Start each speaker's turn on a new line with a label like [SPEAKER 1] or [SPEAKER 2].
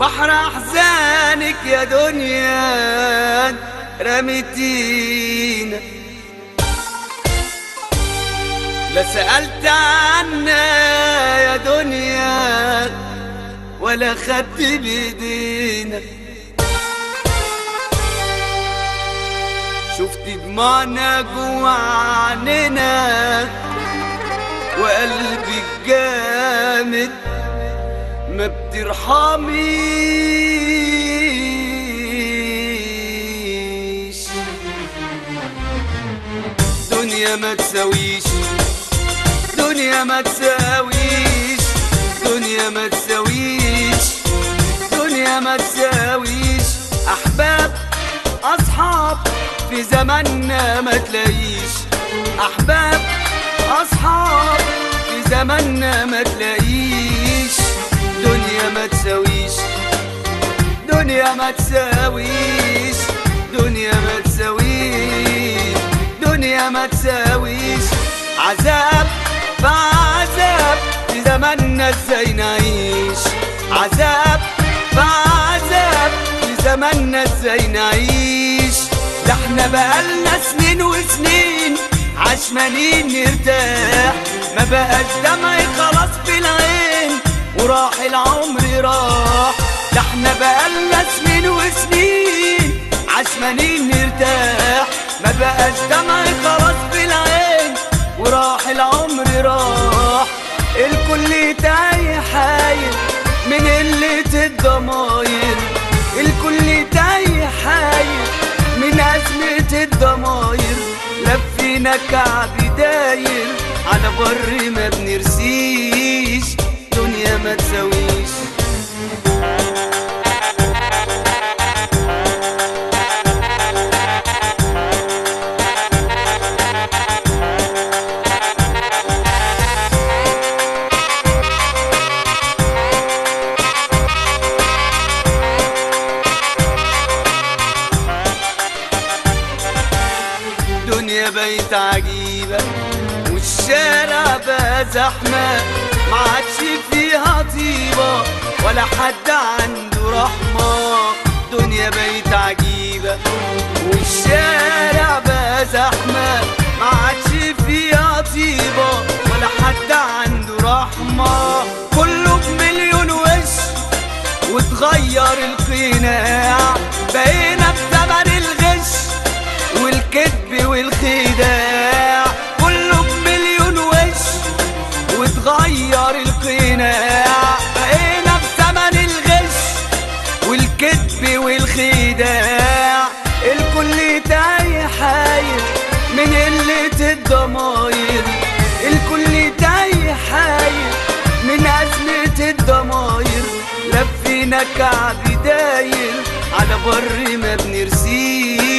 [SPEAKER 1] بحر احزانك يا دنيا رميتينا لا سألت عنا يا دنيا ولا خدت بايدينا شفت دموعنا جوا عننا وقلبي الجامد ما بترحميش دنيا ما تساويش دنيا ما تساويش دنيا ما تساويش دنيا ما تساويش احباب اصحاب في زماننا ما تلاقيش احباب اصحاب في زماننا ما تلاقيش دنيا ما تساويش دنيا ما تساويش دنيا ما تساويش دنيا ما تساويش عذاب فعذاب في زماننا ازاي نعيش عذاب فعذاب في زماننا ازاي نعيش ده احنا بقالنا سنين وسنين عشمانين نرتاح ما بقاش دمعي خلاص في العين وراح العمر راح ده احنا بقالنا سنين وسنين عشمانين نرتاح ما بقاش دمعي خلاص في العين وراح العمر راح الكل تايه حاير من قلة الضماير الكل تايه حاير من أزمة الضماير لفينا كعب داير على بر ما بنرسيش دنيا ما تساويش دنيا بقت عجيبة والشارع بقى زحمة ما عادش فيها طيبة ولا حد عنده رحمة دنيا بقت عجيبة والشارع بقى زحمة ما عادش فيها طيبة ولا حد عنده رحمة كله بمليون وش وتغير القناع بقينا بثمن الغش والكذب والخداع كله بمليون وش وتغير القناع بقينا بثمن الغش والكذب والخداع الكل تايه حاير من قلة الضماير الكل تايه حاير من أزمة الضماير لفينا كعب داير على بر ما بنرسيه